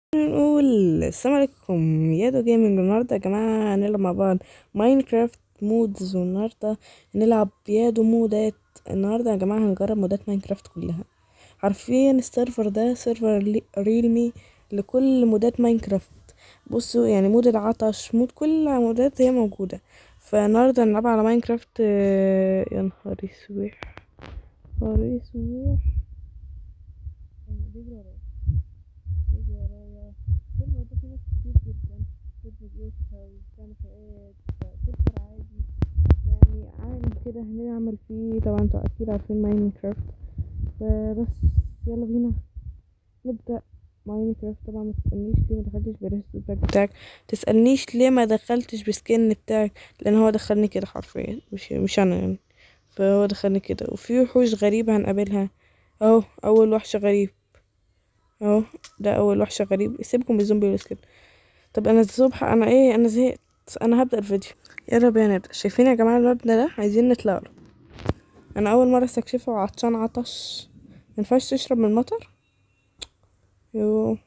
نقول السلام عليكم يادو جيمنج النهارده يا جماعه هنلعب مع بعض ماينكرافت مودز والنهارده هنلعب يادو مودات النهارده يا جماعه هنجرب مودات ماينكرافت كلها حرفيا السيرفر ده سيرفر ريلمي لكل مودات ماينكرافت بصوا يعني مود العطش مود كل مودات هي موجوده فالنهارده هنلعب على ماينكرافت آه، يا نهار اسود نهار اسود بيجري ورايا بيجي ورايا السيرفر ده فيه ناس كتير جدا بتنزل بيوتها وبتعمل حاجات سيرفر عادي يعني عالم كده هنعمل فيه طبعا انتوا اكيد عارفين ماينكرافت فبس يلا بينا نبدأ ماينكرافت طبعا ما تسألنيش ليه ما دخلتش بالريسبت بتاعك تسألنيش ليه ما دخلتش بسكن بتاعك لان هو دخلني كده حرفيا مش مش انا يعني فهو دخلني كده وفي وحوش غريبة هنقابلها اهو اول وحش غريب اهو ده اول وحش غريب سيبكم من الزومبي والسكيل طب انا الصبح انا ايه انا زهقت انا هبدا الفيديو يلا بينا نبدا شايفين يا جماعه المبنى ده عايزين نطلع له انا اول مره استكشفه وعطشان عطش مينفعش تشرب من المطر يو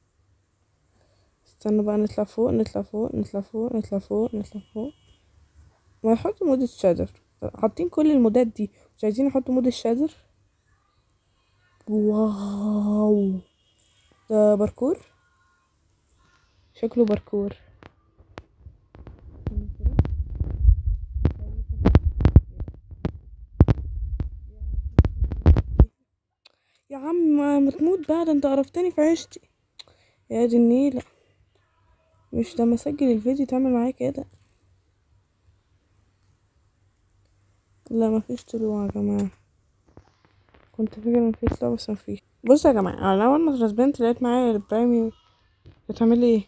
استنوا بقى نطلع فوق نطلع فوق نطلع فوق نطلع فوق نطلع فوق ما يحطوا مود الشادر حاطين كل المودات دي مش عايزين يحطوا مود الشادر واو ده باركور شكله باركور يا عم ما تموت بقى ده انت قرفتني في عيشتي يا دي النيلة مش لما اسجل الفيديو تعمل معايا كده لا مفيش طلوع يا جماعة كنت فاكر ان في طلوع بس مفيش بصوا يا جماعة انا اول ما اترسبنت لقيت معايا البرايمي بتعملي ايه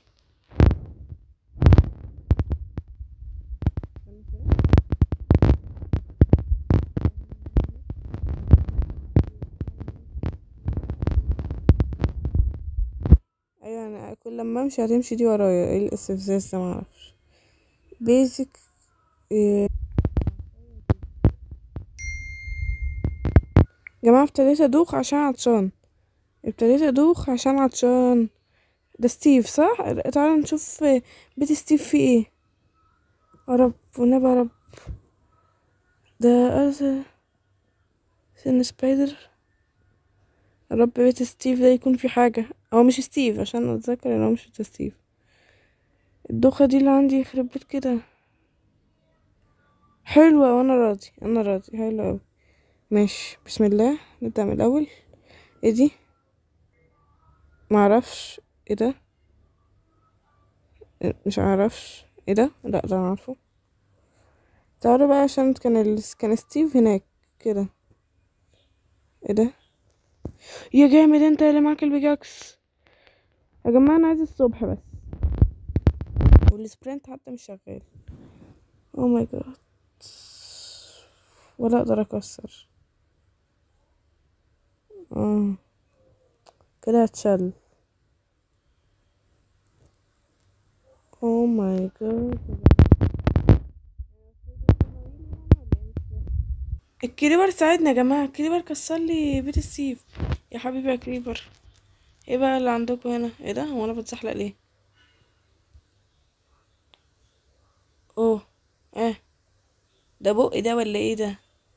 ايوه انا كل لما امشي هتمشي دي ورايا ايه الاستفزاز ده معرفش بيزك إيه. جماعة ابتديت ادوخ عشان عطشان ابتديت ادوخ عشان عطشان ده ستيف صح تعالوا نشوف بيت ستيف فيه ايه يا رب والنبي يا رب ده أرثر سن سبايدر يا رب بيت ستيف ده يكون في حاجة هو مش ستيف عشان اتذكر ان هو مش ده ستيف الدوخة دي اللي عندي يخرب بيت كده حلوة وانا راضي انا راضي حلوة اوي ماشي بسم الله نبدأ من الاول ايه دي معرفش ايه ده مش عارفش ايه ده لا ده انا عارفه تعالوا بقى عشان كان ال... كان ستيف هناك كده ايه ده يا جامد انت اللي معاك البيجاكس يا جماعه انا عايز الصبح بس والسبرنت حتى مش شغال او ماي جاد ولا اقدر اكسر اه كده هتشل او ماي جاد الكريبر ساعدنا يا جماعه الكريبر كسر لي بيت السيف يا حبيبي يا كريبر ايه بقى اللي عندكم هنا ايه ده هو انا بتزحلق ليه اوه اه ده بقي ده ولا ايه ده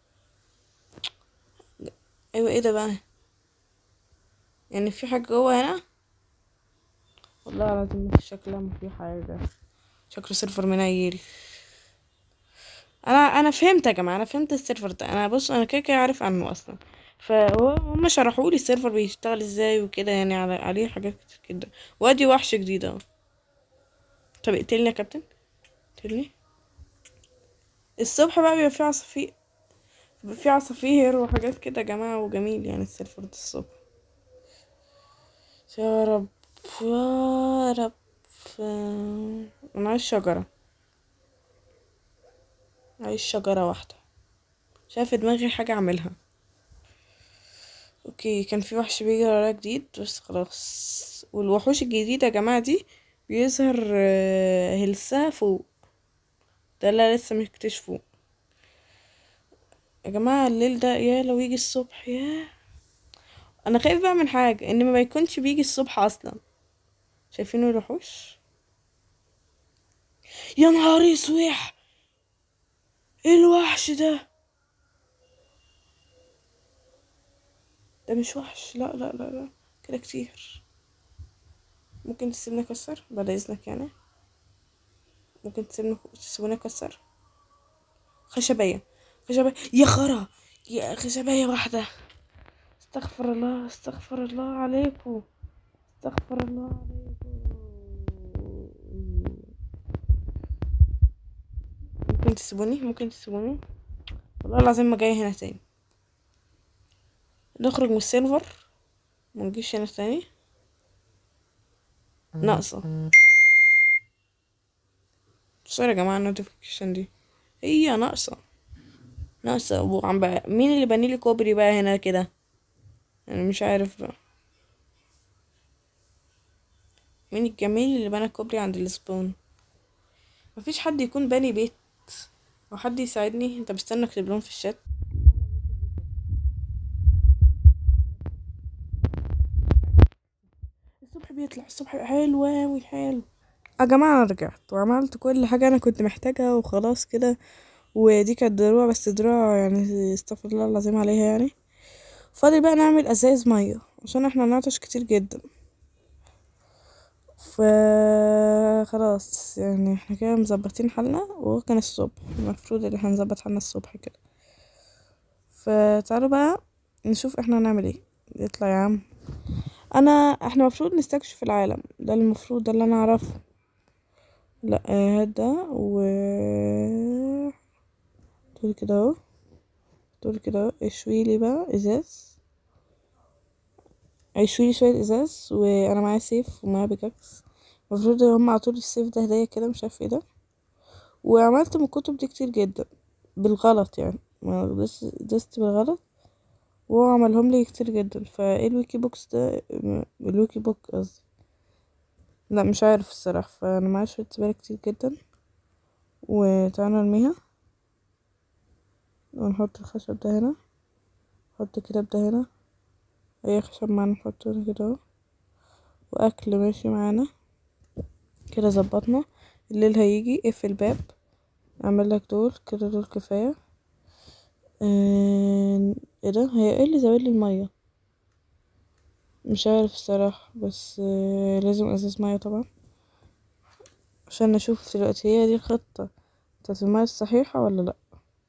ايوه ايه ده بقى يعني في حاجه جوه هنا والله العظيم مفيش شكلها ما في حاجه شكله سيرفر منيل انا انا فهمت يا جماعه انا فهمت السيرفر ده انا بص انا كده كده عارف عنه اصلا فهو هم شرحوا لي السيرفر بيشتغل ازاي وكده يعني على عليه حاجات كتير كده وادي وحش جديد اهو طب اقتلني يا كابتن اقتلني الصبح بقى بيبقى فيه عصافير بيبقى فيه عصافير وحاجات كده يا جماعه وجميل يعني السيرفر ده الصبح يا رب يا رب انا عايز شجره عايز شجرة واحدة شايف في دماغي حاجة اعملها اوكي كان في وحش بيجي ورايا جديد بس خلاص والوحوش الجديدة يا جماعة دي بيظهر آه، هلسها فوق ده اللي لسه مكتشفه يا جماعة الليل ده يا لو يجي الصبح يا انا خايف بقى من حاجة ان ما يكونش بيجي الصبح اصلا شايفينه الوحوش يا نهار اسوح ايه الوحش ده ده مش وحش لا لا لا لا كده كتير ممكن تسيبني اكسر بعد اذنك يعني ممكن تسيبني تسيبوني اكسر خشبية خشبية يا خرا يا خشبية واحدة استغفر الله استغفر الله عليكم استغفر الله عليكم ممكن تسيبوني ممكن تسيبوني والله العظيم ما جاي هنا تاني نخرج من السيلفر منجيش هنا تاني ناقصة سوري يا جماعة النوتيفيكيشن دي هي ناقصة ناقصة وعم بقى مين اللي بني لي كوبري بقى هنا كده انا مش عارف بقى مين الجميل اللي بنى كوبري عند السبون مفيش حد يكون باني بيت او حد يساعدني انت بستنى اكتب لهم في الشات الصبح بيطلع الصبح حلو اوي حلو يا جماعة انا رجعت وعملت كل حاجة انا كنت محتاجها وخلاص كده ودي كانت دروع بس دروع يعني استغفر الله العظيم عليها يعني فاضل بقى نعمل ازايز مية عشان احنا نعطش كتير جدا ف خلاص يعني احنا كده مظبطين حالنا وكان الصبح المفروض ان احنا نظبط حالنا الصبح كده فتعالوا بقى نشوف احنا هنعمل ايه يطلع يا عم انا احنا المفروض نستكشف العالم ده المفروض ده اللي انا اعرفه لا آه، هات ده و دول كده اهو دول كده اهو اشويلي بقى ازاز اشويلي شوية ازاز وانا معايا سيف ومعايا بيكاكس المفروض هم عطولي السيف ده هدية كده مش عارف ايه ده وعملت من الكتب دي كتير جدا بالغلط يعني ما دست دست بالغلط وهو عملهم لي كتير جدا فايه الويكي بوكس ده م- الويكي بوك قصدي لا مش عارف الصراحة فانا معايا شوية زبالة كتير جدا وتعالوا نرميها ونحط الخشب ده هنا نحط الكتاب ده هنا اي خشب معانا نحطه هنا كده اهو واكل ماشي معانا كده ظبطنا الليل هيجي اقفل الباب اعمل لك دول كده دول كفايه آه، ايه ده هي ايه اللي زود لي الميه مش عارف الصراحه بس آه، لازم ازاز ميه طبعا عشان نشوف دلوقتي هي دي الخطه بتاعت الميه الصحيحه ولا لا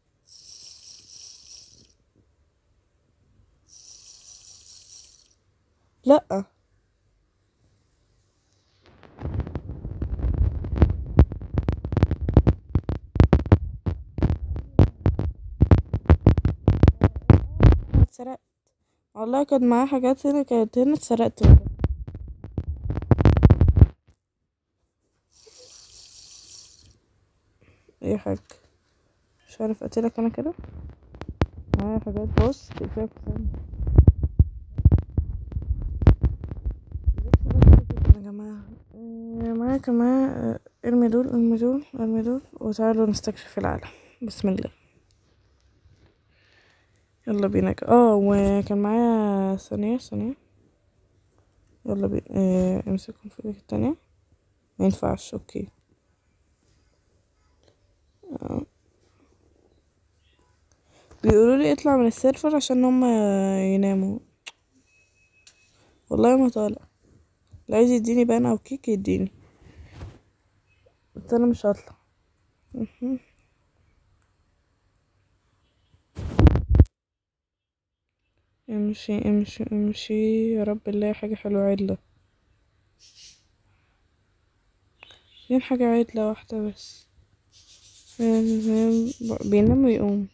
لا أنا اتسرقت والله كان معايا حاجات هنا كانت هنا اتسرقت منها. ايه يا حاج مش عارف اقتلك انا كده معايا حاجات بص تقفلك في ثانية. يا جماعة آه، معايا كمان آه، ارمي دول ارمي دول ارمي دول وتعالوا نستكشف العالم بسم الله يلا بينا ك- اه وكان معايا ثانية ثانية يلا بينا اه امسكهم في ايدك التانية ما ينفعش اوكي آه. بيقولوا لي اطلع من السيرفر عشان هم يناموا والله ما طالع اللي عايز يديني بان او كيك يديني بس انا مش هطلع مهم. امشي امشي امشي يا رب الله حاجة حلوة عدلة فين حاجة عدلة واحدة بس فين فين ب- بينام ويقوم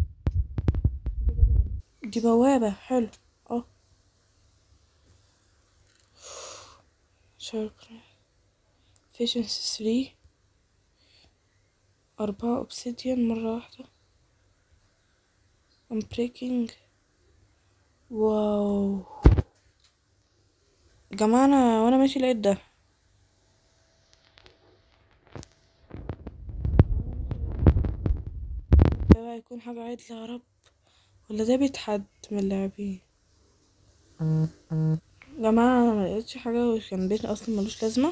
دي بوابة حلو اه شكرا efficiency 3 أربعة obsidian مرة واحدة I'm breaking واو جماعة أنا وأنا ماشي لقيت ده ده بقى يكون حاجة عدلة يا رب ولا ده بيت حد من اللاعبين جماعة أنا ملقتش حاجة وكان بيت أصلا ملوش لازمة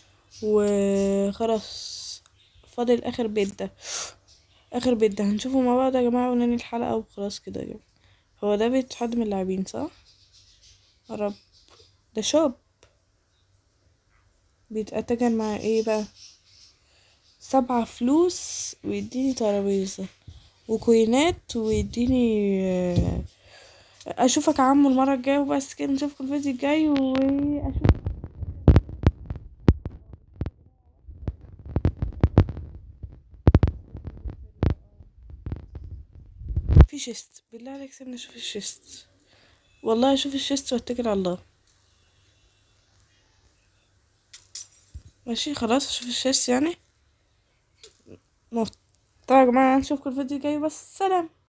وخلاص فاضل آخر بيت ده آخر بيت ده هنشوفه مع بعض يا جماعة وننهي الحلقة وخلاص كده يا جماعة هو ده بيت حد من اللاعبين صح؟ يا رب ده شوب بيتأتجر مع ايه بقى سبعة فلوس ويديني ترابيزة وكوينات ويديني آه، اشوفك يا عمو المرة الجاية وبس كده نشوفكم الفيديو الجاي واشوف في شيست بالله عليك سيبني اشوف الشيست والله اشوف الشيست واتكل على الله ماشي خلاص اشوف الشيست يعني موت طيب يا جماعة نشوفكم الفيديو الجاي بس سلام